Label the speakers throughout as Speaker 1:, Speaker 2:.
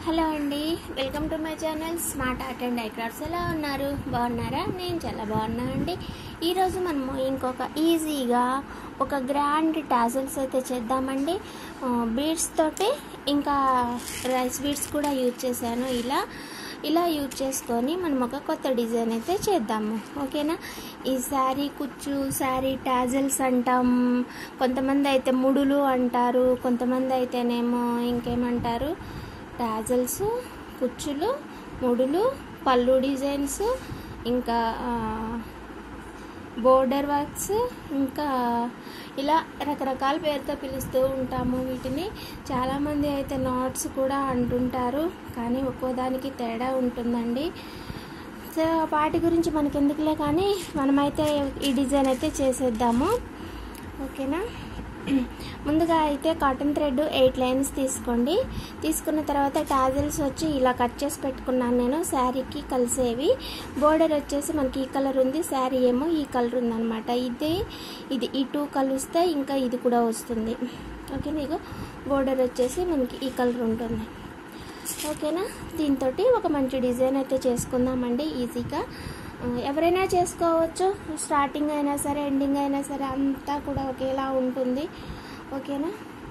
Speaker 1: Hello అండి welcome to my channel smart art and ఐక్రాఫ్ట్స్ ఎలా ఉన్నారు బాగున్నారా నేను చాలా బాగున్నా అండి ఈరోజు మనము ఇంకొక ఈజీగా ఒక గ్రాండ్ టాజల్స్ అయితే చేద్దామండి బీడ్స్ తోటి ఇంకా రైస్ బీడ్స్ కూడా యూజ్ చేశాను ఇలా ఇలా యూజ్ చేసుకొని మనం ఒక కొత్త డిజైన్ అయితే చేద్దాము ఓకేనా ఈ శారీ కుచ్చు శారీ టాజల్స్ అంటాం కొంతమంది అయితే ముడులు అంటారు కొంతమంది అయితేనేమో ఇంకేమంటారు టాజల్స్ కుచ్చులు ముడులు పళ్ళు డిజైన్స్ ఇంకా బోర్డర్ వర్క్స్ ఇంకా ఇలా రకరకాల పేరుతో పిలుస్తూ ఉంటాము వీటిని చాలామంది అయితే నాట్స్ కూడా అంటుంటారు కానీ ఒక్కో దానికి తేడా ఉంటుందండి సో వాటి గురించి మనకి ఎందుకులే కానీ మనమైతే ఈ డిజైన్ అయితే చేసేద్దాము ఓకేనా ముందుగా అయితే కాటన్ థ్రెడ్ ఎయిట్ లైన్స్ తీసుకోండి తీసుకున్న తర్వాత టాజల్స్ వచ్చి ఇలా కట్ చేసి పెట్టుకున్నాను నేను శారీకి కలిసేవి బోర్డర్ వచ్చేసి మనకి ఈ కలర్ ఉంది శారీ ఏమో ఈ కలర్ ఉందన్నమాట ఇది ఇది ఈ టూ కలిస్తే ఇంకా ఇది కూడా వస్తుంది ఓకేనా ఇగో బోర్డర్ వచ్చేసి మనకి ఈ కలర్ ఉంటుంది ఓకేనా దీంతో ఒక మంచి డిజైన్ అయితే చేసుకుందామండి ఈజీగా ఎవరైనా చేసుకోవచ్చు స్టార్టింగ్ అయినా సరే ఎండింగ్ అయినా సరే అంతా కూడా ఒకేలా ఉంటుంది ఓకేనా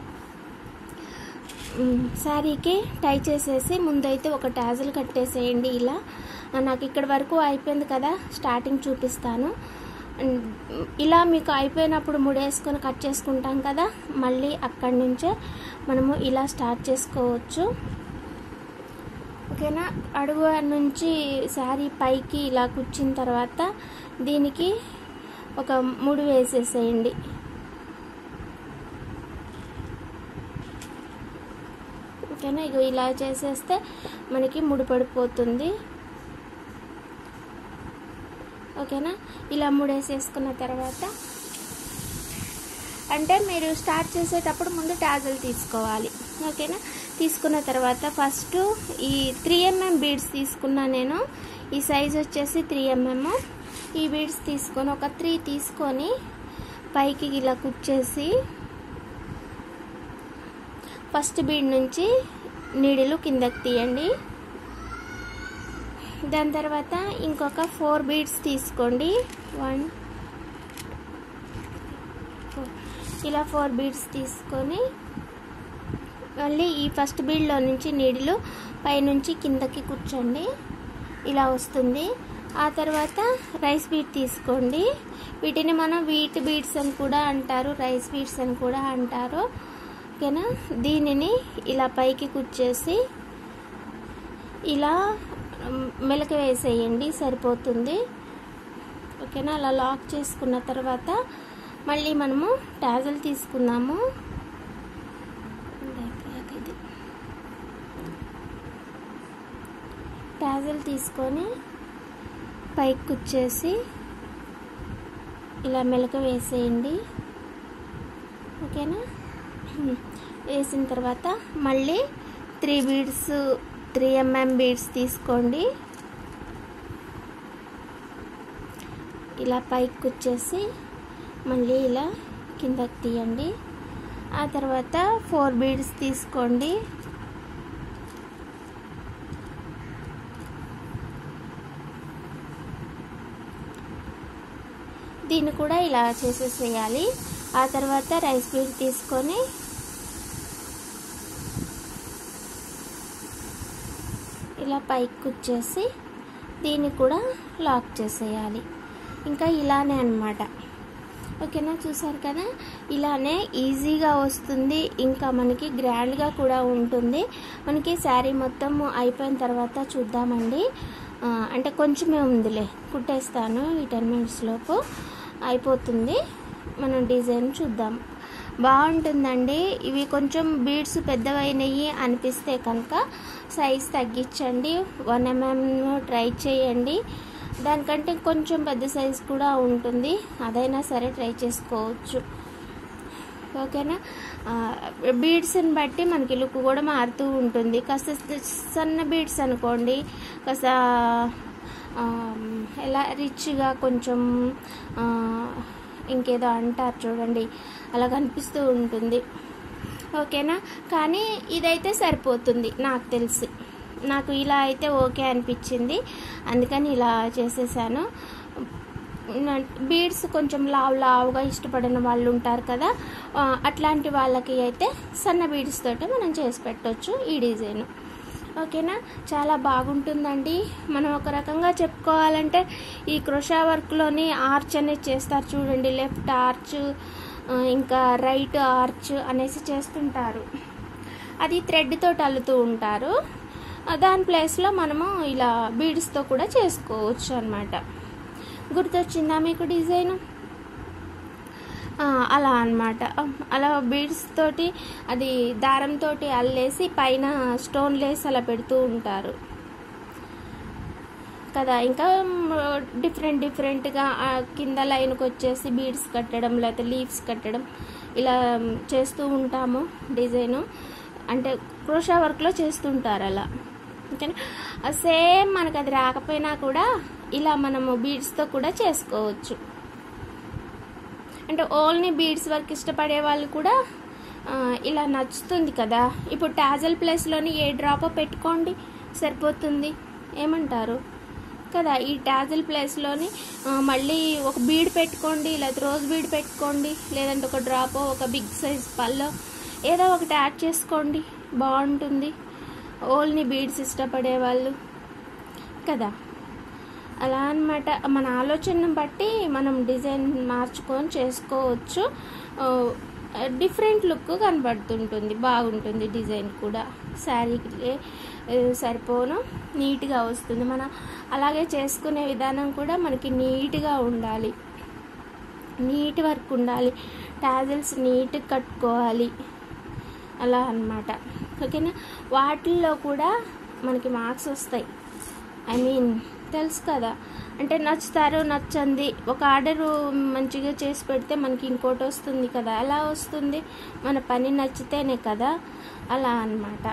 Speaker 1: శారీకి టై చేసేసి ముందైతే ఒక టాజల్ కట్టేసేయండి ఇలా నాకు ఇక్కడ వరకు అయిపోయింది కదా స్టార్టింగ్ చూపిస్తాను ఇలా మీకు అయిపోయినప్పుడు ముడేసుకొని కట్ చేసుకుంటాం కదా మళ్ళీ అక్కడి నుంచే మనము ఇలా స్టార్ట్ చేసుకోవచ్చు ఓకేనా అడుగు నుంచి శారీ పైకి ఇలా కూర్చిన తర్వాత దీనికి ఒక ముడి వేసేసేయండి ఓకేనా ఇక ఇలా చేసేస్తే మనకి ముడి పడిపోతుంది ఓకేనా ఇలా ముడేసేసుకున్న తర్వాత అంటే మీరు స్టార్ట్ చేసేటప్పుడు ముందు టాజల్ తీసుకోవాలి ఓకేనా తీసుకున్న తర్వాత ఫస్ట్ ఈ త్రీ ఎంఎం బీడ్స్ తీసుకున్నా నేను ఈ సైజ్ వచ్చేసి త్రీ ఎంఎం ఈ బీడ్స్ తీసుకొని ఒక త్రీ తీసుకొని పైకి ఇలా కుచ్చేసి ఫస్ట్ బీడ్ నుంచి నీడిలు కిందకి తీయండి దాని తర్వాత ఇంకొక ఫోర్ బీడ్స్ తీసుకోండి వన్ ఇలా ఫోర్ బీడ్స్ తీసుకొని మళ్ళీ ఈ ఫస్ట్ బీడ్లో నుంచి నీడిలు పైనుంచి కిందకి కూర్చోండి ఇలా వస్తుంది ఆ తర్వాత రైస్ బీట్ తీసుకోండి వీటిని మనం వీట్ బీడ్స్ అని కూడా అంటారు రైస్ బీడ్స్ అని కూడా అంటారు ఓకేనా దీనిని ఇలా పైకి కూర్చేసి ఇలా మెలక వేసేయండి సరిపోతుంది ఓకేనా అలా లాక్ చేసుకున్న తర్వాత మళ్ళీ మనము టాజల్ తీసుకుందాము టాజల్ తీసుకొని పైకి కుచ్చేసి ఇలా మెలక వేసేయండి ఓకేనా వేసిన తర్వాత మళ్ళీ three beads three mm beads తీసుకోండి ఇలా పైకి కుచ్చేసి మళ్ళీ ఇలా కిందకి తీయండి ఆ తర్వాత ఫోర్ బీడ్స్ తీసుకోండి దీన్ని కూడా ఇలా చేసేసేయాలి ఆ తర్వాత రైస్ బీడ్ తీసుకొని ఇలా పైకి కుచ్చేసి దీన్ని కూడా లాక్ చేసేయాలి ఇంకా ఇలానే అనమాట ఓకేనా చూసారు కదా ఇలానే ఈజీగా వస్తుంది ఇంకా మనకి గ్రాండ్గా కూడా ఉంటుంది మనకి శారీ మొత్తం అయిపోయిన తర్వాత చూద్దామండి అంటే కొంచెమే ఉందిలే కుట్టేస్తాను ఈ టెన్ మినిట్స్ లోపు అయిపోతుంది మనం డిజైన్ చూద్దాం బాగుంటుందండి ఇవి కొంచెం బీడ్స్ పెద్దవైనవి అనిపిస్తే కనుక సైజ్ తగ్గించండి వన్ ఎంఎం ట్రై చేయండి దానికంటే కొంచెం పెద్ద సైజ్ కూడా ఉంటుంది అదైనా సరే ట్రై చేసుకోవచ్చు ఓకేనా బీడ్స్ని బట్టి మనకి లుక్ కూడా మారుతూ ఉంటుంది కాస్త సన్న బీడ్స్ అనుకోండి కాస్త ఎలా రిచ్గా కొంచెం ఇంకేదో అంటారు చూడండి అలా కనిపిస్తూ ఉంటుంది ఓకేనా కానీ ఇదైతే సరిపోతుంది నాకు తెలిసి నాకు ఇలా అయితే ఓకే అనిపించింది అందుకని ఇలా చేసేసాను బీడ్స్ కొంచెం లావు లావుగా ఇష్టపడిన వాళ్ళు ఉంటారు కదా ఆ, అట్లాంటి వాళ్ళకి అయితే సన్న బీడ్స్ తోటి మనం చేసి పెట్టవచ్చు ఈ డిజైన్ ఓకేనా చాలా బాగుంటుందండి మనం ఒక రకంగా చెప్పుకోవాలంటే ఈ క్రోషా వర్క్లోని ఆర్చ్ అనేది చేస్తారు చూడండి లెఫ్ట్ ఆర్చ్ ఆ, ఇంకా రైట్ ఆర్చ్ అనేసి చేస్తుంటారు అది థ్రెడ్ తోటి అల్లుతూ ఉంటారు ఆ, దాని ప్లేస్లో మనము ఇలా బీడ్స్తో కూడా చేసుకోవచ్చు అనమాట గుర్తొచ్చిందా మీకు డిజైన్ అలా అన్నమాట అలా బీడ్స్ తోటి అది దారంతో అల్లేసి పైన స్టోన్ లేస్ అలా పెడుతూ ఉంటారు కదా ఇంకా డిఫరెంట్ డిఫరెంట్గా కింద లైన్కి వచ్చేసి బీడ్స్ కట్టడం లేకపోతే లీవ్స్ కట్టడం ఇలా చేస్తూ ఉంటాము డిజైను అంటే క్రోషా వర్క్లో చేస్తుంటారు అలా ఓకేనా సేమ్ మనకు అది రాకపోయినా కూడా ఇలా మనము బీడ్స్తో కూడా చేసుకోవచ్చు అంటే ఓన్లీ బీడ్స్ వర్క్ ఇష్టపడే వాళ్ళు కూడా ఆ, ఇలా నచ్చుతుంది కదా ఇప్పుడు టాజల్ ప్లేస్లోని ఏ డ్రాప్ పెట్టుకోండి సరిపోతుంది ఏమంటారు కదా ఈ టాజల్ ప్లేస్లోని ఆ, మళ్ళీ ఒక బీడ్ పెట్టుకోండి లేదా రోజ్ బీడ్ పెట్టుకోండి లేదంటే ఒక డ్రాప్ ఒక బిగ్ సైజ్ పల్లో ఏదో ఒకటి యాడ్ చేసుకోండి బాగుంటుంది ఓన్లీ బీడ్స్ ఇష్టపడే వాళ్ళు కదా అలా అన్నమాట మన ఆలోచనను బట్టి మనం డిజైన్ మార్చుకొని చేసుకోవచ్చు డిఫరెంట్ లుక్ కనబడుతుంటుంది బాగుంటుంది డిజైన్ కూడా శారీకి సరిపోను నీట్గా వస్తుంది మనం అలాగే చేసుకునే విధానం కూడా మనకి నీట్గా ఉండాలి నీట్ వర్క్ ఉండాలి టాజిల్స్ నీట్గా కట్టుకోవాలి అలా అన్నమాట ఓకేనా వాటిల్లో కూడా మనకి మార్క్స్ వస్తాయి ఐ మీన్ తెలుసు కదా అంటే నచ్చుతారు నచ్చంది ఒక ఆర్డర్ మంచిగా చేసి పెడితే మనకి ఇంకోటి వస్తుంది కదా ఎలా వస్తుంది మన పని నచ్చితేనే కదా అలా అన్నమాట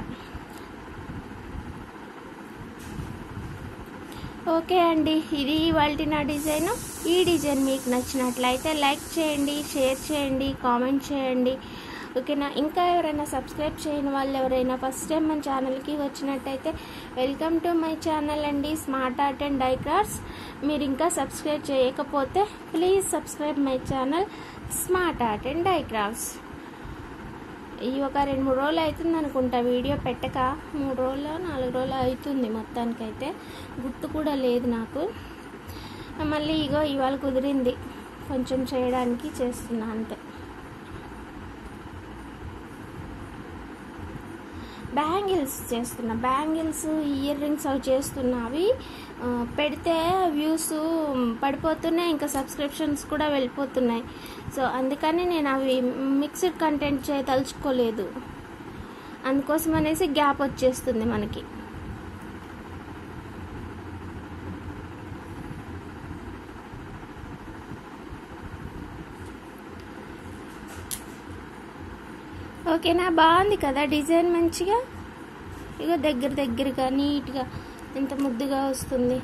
Speaker 1: ఓకే అండి ఇది ఇవాళ నా డిజైన్ ఈ డిజైన్ మీకు నచ్చినట్లయితే లైక్ చేయండి షేర్ చేయండి కామెంట్ చేయండి ఓకేనా ఇంకా ఎవరైనా సబ్స్క్రైబ్ చేయని వాళ్ళు ఎవరైనా ఫస్ట్ టైం మన ఛానల్కి వచ్చినట్టయితే వెల్కమ్ టు మై ఛానల్ అండి స్మార్ట్ ఆర్ట్ అండ్ డైక్రాఫ్ట్స్ మీరు ఇంకా సబ్స్క్రైబ్ చేయకపోతే please subscribe my channel smart art and DIY crafts ఈ ఒక రెండు మూడు రోజులు అవుతుంది అనుకుంటా వీడియో పెట్టక మూడు రోజులు నాలుగు రోజులు అవుతుంది మొత్తానికైతే గుర్తు కూడా లేదు నాకు మళ్ళీ ఇగో ఇవాళ కుదిరింది కొంచెం చేయడానికి చేస్తున్నా అంతే బ్యాంగిల్స్ చేస్తున్నా బ్యాంగిల్స్ ఇయర్ రింగ్స్ అవి చేస్తున్నా అవి ఆ, పెడితే వ్యూస్ పడిపోతున్నాయి ఇంకా సబ్స్క్రిప్షన్స్ కూడా వెళ్ళిపోతున్నాయి సో అందుకని నేను అవి మిక్స్డ్ కంటెంట్ చేయదలుచుకోలేదు అందుకోసం అనేసి గ్యాప్ వచ్చేస్తుంది మనకి ఓకేనా బాగుంది కదా డిజైన్ మంచిగా ఇక దగ్గర దగ్గరగా నీట్గా ఎంత ముద్దుగా వస్తుంది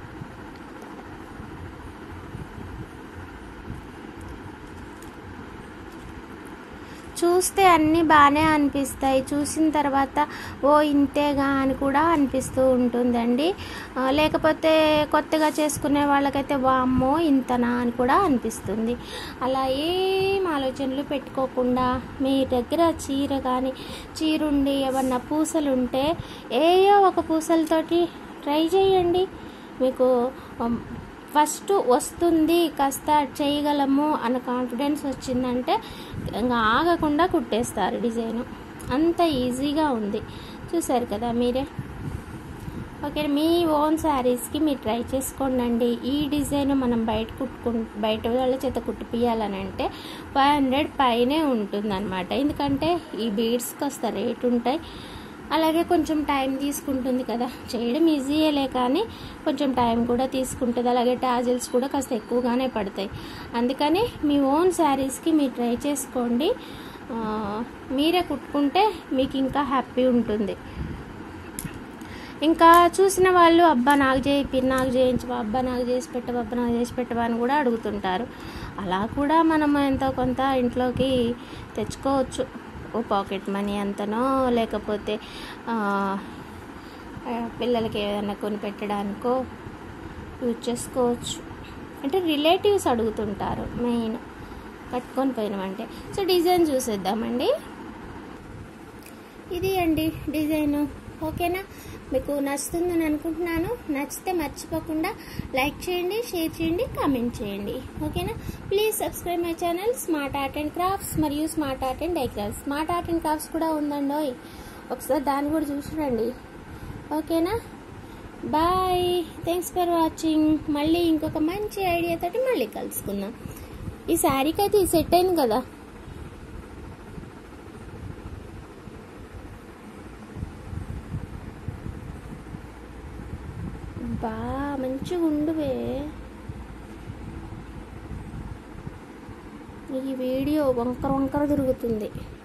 Speaker 1: చూస్తే అన్నీ బాగానే అనిపిస్తాయి చూసిన తర్వాత ఓ ఇంతేగా అని కూడా అనిపిస్తూ ఉంటుందండి ఆ, లేకపోతే కొత్తగా చేసుకునే వాళ్ళకైతే వామ్మో ఇంతనా అని కూడా అనిపిస్తుంది అలా ఏం ఆలోచనలు పెట్టుకోకుండా మీ దగ్గర చీర కానీ చీరుండి ఏమన్నా పూసలు ఉంటే ఏయో ఒక పూసలతోటి ట్రై చేయండి మీకు ఉమ్, ఫస్ట్ వస్తుంది కాస్త చేయగలము అన్న కాన్ఫిడెన్స్ వచ్చిందంటే ఇంకా ఆగకుండా కుట్టేస్తారు డిజైన్ అంత ఈజీగా ఉంది చూసారు కదా మీరే ఓకే మీ ఓన్ శారీస్కి మీరు ట్రై చేసుకోండి ఈ డిజైన్ మనం బయట కుట్టుకు బయట వాళ్ళ చేత కుట్టిపియాలని అంటే ఫైవ్ హండ్రెడ్ పైనే ఉంటుందన్నమాట ఎందుకంటే ఈ బీడ్స్కి వస్తా రేట్ ఉంటాయి అలాగే కొంచెం టైం తీసుకుంటుంది కదా చేయడం ఈజీయే కానీ కొంచెం టైం కూడా తీసుకుంటుంది అలాగే టాజిల్స్ కూడా కాస్త ఎక్కువగానే పడతాయి అందుకని మీ ఓన్ శారీస్కి మీరు ట్రై చేసుకోండి ఆ, మీరే కుట్టుకుంటే మీకు ఇంకా హ్యాపీ ఉంటుంది ఇంకా చూసిన వాళ్ళు అబ్బా నాకు చేయి నాకు చేయించవా అబ్బా నాకు చేసి పెట్టవా అబ్బా నాకు చేసి పెట్టవా అని కూడా అడుగుతుంటారు అలా కూడా మనం ఎంతో కొంత ఇంట్లోకి తెచ్చుకోవచ్చు ఓ పాకెట్ మనీ అంతనో లేకపోతే ఆ, ఆ, పిల్లలకి ఏదైనా కొని పెట్టడానికో యూజ్ చేసుకోవచ్చు అంటే రిలేటివ్స్ అడుగుతుంటారు మెయిన్ కట్టుకొని పోయినామంటే సో డిజైన్ చూసేద్దామండి ఇది అండి డిజైన్ ఓకేనా మీకు నచ్చుతుందని అనుకుంటున్నాను నచ్చితే మర్చిపోకుండా లైక్ చేయండి షేర్ చేయండి కామెంట్ చేయండి ఓకేనా please subscribe my channel smart art and crafts మరియు smart art and DIY crafts smart art and crafts కూడా ఉందండి ఓయ్. ఒకసారి దాన్ని కూడా చూసిరండి ఓకేనా బాయ్ థ్యాంక్స్ ఫర్ వాచింగ్ మళ్ళీ ఇంకొక మంచి ఐడియా తోటి మళ్ళీ కలుసుకుందాం ఈ శారీకి అయితే ఈ సెట్ అయింది కదా బా మంచిగా ఉండువే ఈ వీడియో వంకర వంకర తిరుగుతుంది